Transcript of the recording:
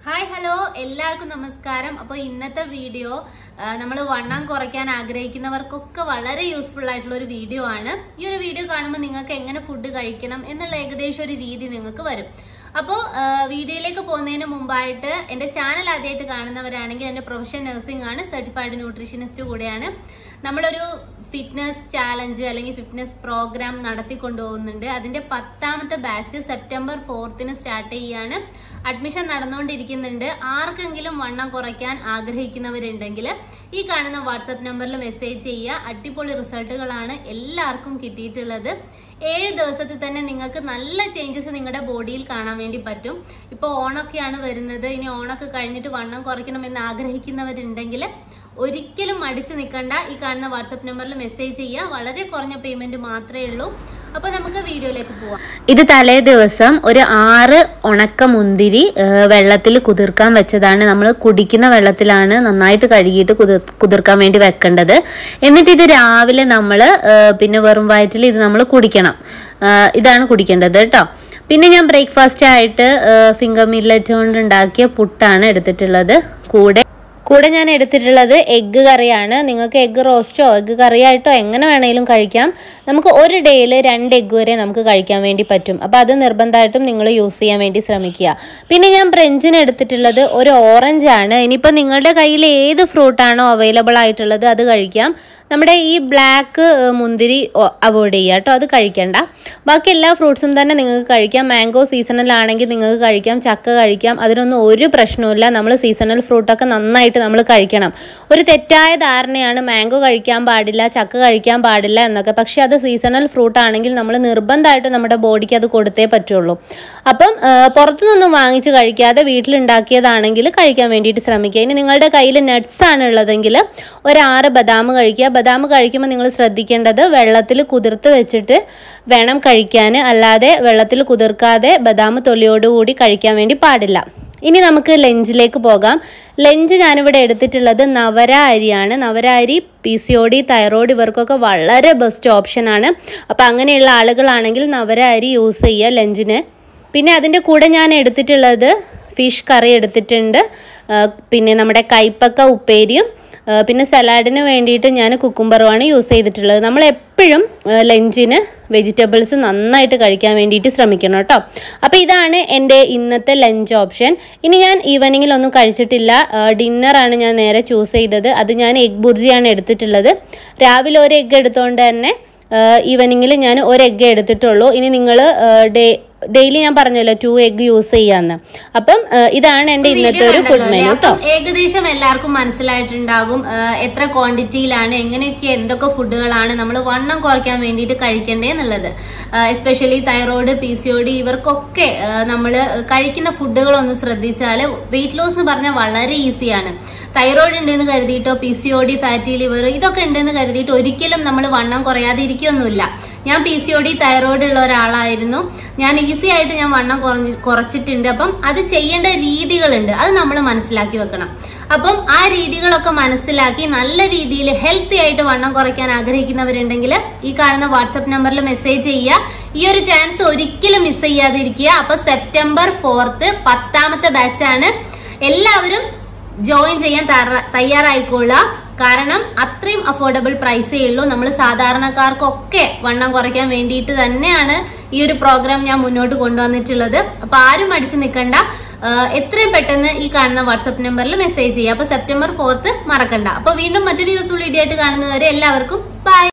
hi hello എല്ലാവർക്കും നമസ്കാരം അപ്പോൾ ഇന്നത്തെ വീഡിയോ നമ്മൾ വണ്ണം കുറയ്ക്കാൻ ആഗ്രഹിക്കുന്നവർക്കൊക്കെ വളരെ യൂസ്ഫുൾ ആയിട്ടുള്ള ഒരു വീഡിയോ ആണ് ഈ ഒരു വീഡിയോ കാണുമ്പോൾ നിങ്ങൾക്ക് എങ്ങനെ ഫുഡ് കഴിക്കണം എന്നുള്ള ഏകദേശം ഒരു രീതി നിങ്ങൾക്ക് വരും അപ്പോൾ വീഡിയോയിലേക്ക് പോകുന്നതിന് മുമ്പായിട്ട് എൻ്റെ ചാനൽ ആദ്യമായിട്ട് കാണുന്നവരാണെങ്കിൽ എൻ്റെ പ്രൊഫഷൻ നഴ്സിംഗ് ആണ് സർട്ടിഫൈഡ് ന്യൂട്രീഷനിസ്റ്റ് കൂടെയാണ് നമ്മളൊരു ഫിറ്റ്നസ് ചാലഞ്ച് അല്ലെങ്കിൽ ഫിറ്റ്നസ് പ്രോഗ്രാം നടത്തിക്കൊണ്ടുപോകുന്നുണ്ട് അതിന്റെ പത്താമത്തെ ബാച്ച് സെപ്റ്റംബർ ഫോർത്തിന് സ്റ്റാർട്ട് ചെയ്യാണ് അഡ്മിഷൻ നടന്നുകൊണ്ടിരിക്കുന്നുണ്ട് ആർക്കെങ്കിലും വണ്ണം കുറയ്ക്കാൻ ആഗ്രഹിക്കുന്നവരുണ്ടെങ്കിൽ ഈ കാണുന്ന വാട്സപ്പ് നമ്പറിൽ മെസ്സേജ് ചെയ്യുക അടിപൊളി റിസൾട്ടുകളാണ് എല്ലാവർക്കും കിട്ടിയിട്ടുള്ളത് ഏഴ് ദിവസത്തിൽ തന്നെ നിങ്ങൾക്ക് നല്ല ചേഞ്ചസ് നിങ്ങളുടെ ബോഡിയിൽ കാണാൻ വേണ്ടി പറ്റും ഇപ്പോൾ ഓണൊക്കെയാണ് വരുന്നത് ഇനി ഓണൊക്കെ കഴിഞ്ഞിട്ട് വണ്ണം കുറയ്ക്കണമെന്ന് ആഗ്രഹിക്കുന്നവരുണ്ടെങ്കിൽ ഒരിക്കലും മടിച്ചു നിൽക്കണ്ട ഈ കാണുന്ന വാട്സപ്പ് നമ്പറിൽ മെസ്സേജ് ചെയ്യുക വളരെ കുറഞ്ഞ പേയ്മെന്റ് മാത്രമേ ഉള്ളൂ അപ്പൊ നമുക്ക് വീഡിയോയിലേക്ക് പോവാം ഇത് തലേ ദിവസം ഒരു ആറ് ഉണക്ക മുന്തിരി വെള്ളത്തിൽ കുതിർക്കാൻ വെച്ചതാണ് നമ്മൾ കുടിക്കുന്ന വെള്ളത്തിലാണ് നന്നായിട്ട് കഴുകിയിട്ട് കുതിർ കുതിർക്കാൻ വേണ്ടി വെക്കേണ്ടത് എന്നിട്ട് ഇത് രാവിലെ നമ്മൾ പിന്നെ വെറും വയറ്റിൽ ഇത് നമ്മൾ കുടിക്കണം ആ, ഇതാണ് കുടിക്കേണ്ടത് കേട്ടോ പിന്നെ ഞാൻ ബ്രേക്ക്ഫാസ്റ്റ് ആയിട്ട് ഫിംഗർ മില്ലറ്റ് കൊണ്ട് ഉണ്ടാക്കിയ പുട്ടാണ് എടുത്തിട്ടുള്ളത് കൂടെ കൂടെ ഞാൻ എടുത്തിട്ടുള്ളത് എഗ്ഗ് കറിയാണ് നിങ്ങൾക്ക് എഗ്ഗ് റോസ്റ്റോ എഗ്ഗ് കറിയായിട്ടോ എങ്ങനെ വേണമെങ്കിലും കഴിക്കാം നമുക്ക് ഒരു ഡേയിൽ രണ്ട് എഗ്ഗ് വരെ നമുക്ക് കഴിക്കാൻ വേണ്ടി പറ്റും അപ്പോൾ അത് നിർബന്ധമായിട്ടും നിങ്ങൾ യൂസ് ചെയ്യാൻ വേണ്ടി ശ്രമിക്കുക പിന്നെ ഞാൻ ബ്രഞ്ചിന് എടുത്തിട്ടുള്ളത് ഒരു ഓറഞ്ച് ആണ് ഇനിയിപ്പോൾ നിങ്ങളുടെ കയ്യിൽ ഏത് ഫ്രൂട്ടാണോ അവൈലബിൾ ആയിട്ടുള്ളത് അത് കഴിക്കാം നമ്മുടെ ഈ ബ്ലാക്ക് മുന്തിരി അവോയ്ഡ് ചെയ്യുക കേട്ടോ അത് കഴിക്കണ്ട ബാക്കി എല്ലാ ഫ്രൂട്ട്സും തന്നെ നിങ്ങൾക്ക് കഴിക്കാം മാംഗോ സീസണലാണെങ്കിൽ നിങ്ങൾക്ക് കഴിക്കാം ചക്ക കഴിക്കാം അതിനൊന്നും ഒരു പ്രശ്നവുമില്ല നമ്മൾ സീസണൽ ഫ്രൂട്ടൊക്കെ നന്നായിട്ട് നമ്മൾ കഴിക്കണം ഒരു തെറ്റായ ധാരണയാണ് മാംഗോ കഴിക്കാൻ പാടില്ല ചക്ക കഴിക്കാൻ പാടില്ല എന്നൊക്കെ പക്ഷെ അത് സീസണൽ ഫ്രൂട്ട് ആണെങ്കിൽ നമ്മൾ നിർബന്ധമായിട്ടും നമ്മുടെ ബോഡിക്ക് അത് കൊടുത്തേ പറ്റുള്ളൂ അപ്പം ആ, പുറത്തുനിന്നൊന്നും വാങ്ങിച്ച് കഴിക്കാതെ വീട്ടിലുണ്ടാക്കിയതാണെങ്കിൽ കഴിക്കാൻ വേണ്ടിയിട്ട് ശ്രമിക്കുക ഇനി നിങ്ങളുടെ കയ്യിൽ നട്ട്സ് ആണ് ഉള്ളതെങ്കിൽ ഒരു ആറ് ബദാം കഴിക്കുക ബദാം കഴിക്കുമ്പോൾ നിങ്ങൾ ശ്രദ്ധിക്കേണ്ടത് വെള്ളത്തിൽ കുതിർത്ത് വെച്ചിട്ട് വേണം കഴിക്കാൻ അല്ലാതെ വെള്ളത്തിൽ കുതിർക്കാതെ ബദാം തൊലിയോടുകൂടി കഴിക്കാൻ വേണ്ടി പാടില്ല ഇനി നമുക്ക് ലഞ്ചിലേക്ക് പോകാം ലഞ്ച് ഞാനിവിടെ എടുത്തിട്ടുള്ളത് നവര അരിയാണ് നവര അരി P C O D thyroid ഇവർക്കൊക്കെ വളരെ ബെസ്റ്റ് ഓപ്ഷനാണ് അപ്പോൾ അങ്ങനെയുള്ള ആളുകളാണെങ്കിൽ നവര അരി യൂസ് ചെയ്യുക ലഞ്ചിന് പിന്നെ അതിൻ്റെ കൂടെ ഞാൻ എടുത്തിട്ടുള്ളത് ഫിഷ് കറി എടുത്തിട്ടുണ്ട് ആ, പിന്നെ നമ്മുടെ കൈപ്പക്ക ഉപ്പേരിയും ആ, പിന്നെ സലാഡിന് വേണ്ടിയിട്ട് ഞാൻ കുക്കുംബറുമാണ് യൂസ് ചെയ്തിട്ടുള്ളത് നമ്മൾ എപ്പോഴും ലഞ്ചിന് വെജിറ്റബിൾസ് നന്നായിട്ട് കഴിക്കാൻ വേണ്ടിയിട്ട് ശ്രമിക്കണം കേട്ടോ അപ്പോൾ ഇതാണ് എൻ്റെ ഇന്നത്തെ ലഞ്ച് ഓപ്ഷൻ ഇനി ഞാൻ ഈവനിങ്ങിലൊന്നും കഴിച്ചിട്ടില്ല ഡിന്നറാണ് ഞാൻ നേരെ ചൂസ് ചെയ്തത് അത് ഞാൻ എഗ് ബുർജിയാണ് എടുത്തിട്ടുള്ളത് രാവിലെ ഒരു എഗ്ഗ് എടുത്തുകൊണ്ട് തന്നെ ഈവനിങ്ങിൽ ഞാൻ ഒരു എഗ്ഗ് എടുത്തിട്ടുള്ളൂ ഇനി നിങ്ങൾ ഡേ ഡെയിലി ഞാൻ പറഞ്ഞല്ലോ ടു എഗ്ഗ് യൂസ് ചെയ്യാന്ന് അപ്പം ആ, ഇതാണ് എൻ്റെ ഇന്നത്തെ ഒരു ഫുഡ് മെനു കേട്ടോ അപ്പം ഏകദേശം എല്ലാവർക്കും മനസ്സിലായിട്ടുണ്ടാകും ആ, എത്ര ക്വാണ്ടിറ്റിയിലാണ് എങ്ങനെയൊക്കെ എന്തൊക്കെ ഫുഡുകളാണ് നമ്മൾ വണ്ണം കുറയ്ക്കാൻ വേണ്ടിയിട്ട് കഴിക്കേണ്ടത് എന്നുള്ളത് especially thyroid P C O D ഇവർക്കൊക്കെ നമ്മൾ കഴിക്കുന്ന ഫുഡുകളൊന്ന് ശ്രദ്ധിച്ചാൽ വെയിറ്റ് ലോസ് എന്ന് പറഞ്ഞാൽ വളരെ ഈസിയാണ് തൈറോയ്ഡ് ഉണ്ടെന്ന് കരുതിയിട്ടോ P C O D fatty liver ഇതൊക്കെ ഉണ്ടെന്ന് കരുതിയിട്ട് ഒരിക്കലും നമ്മൾ വണ്ണം കുറയാതെ ഇരിക്കുകയൊന്നുമില്ല ഞാൻ P C O D thyroid ഉള്ള ഒരാളായിരുന്നു ഞാൻ ഈസി ആയിട്ട് ഞാൻ വണ്ണം കുറഞ്ഞ് കുറച്ചിട്ടുണ്ട് അപ്പം അത് ചെയ്യേണ്ട രീതികളുണ്ട് അത് നമ്മൾ മനസ്സിലാക്കി വെക്കണം അപ്പം ആ രീതികളൊക്കെ മനസ്സിലാക്കി നല്ല രീതിയിൽ ഹെൽത്തി ആയിട്ട് വണ്ണം കുറയ്ക്കാൻ ആഗ്രഹിക്കുന്നവരുണ്ടെങ്കിൽ ഈ കാണുന്ന വാട്സപ്പ് നമ്പറിൽ മെസ്സേജ് ചെയ്യുക ഈ ഒരു ചാൻസ് ഒരിക്കലും മിസ് ചെയ്യാതിരിക്കുക അപ്പൊ സെപ്റ്റംബർ ഫോർത്ത് പത്താമത്തെ ബാച്ചാണ് എല്ലാവരും ജോയിൻ ചെയ്യാൻ തയ്യാറ- തയ്യാറായിക്കൊള്ളുക കാരണം അത്രയും അഫോർഡബിൾ പ്രൈസേ ഉള്ളൂ നമ്മൾ സാധാരണക്കാർക്കൊക്കെ വണ്ണം കുറയ്ക്കാൻ വേണ്ടിയിട്ട് തന്നെയാണ് ഈ ഒരു പ്രോഗ്രാം ഞാൻ മുന്നോട്ട് കൊണ്ടുവന്നിട്ടുള്ളത് അപ്പൊ ആരും അടിച്ചു നിൽക്കണ്ട ആഹ് എത്രയും പെട്ടെന്ന് ഈ കാണുന്ന വാട്സപ്പ് നമ്പറിൽ മെസ്സേജ് ചെയ്യുക അപ്പൊ സെപ്റ്റംബർ ഫോർത്ത് മറക്കണ്ട അപ്പൊ വീണ്ടും മറ്റൊരു യൂസ്ഫുൾ വീഡിയോ ആയിട്ട് കാണുന്നവരെ എല്ലാവർക്കും ബൈ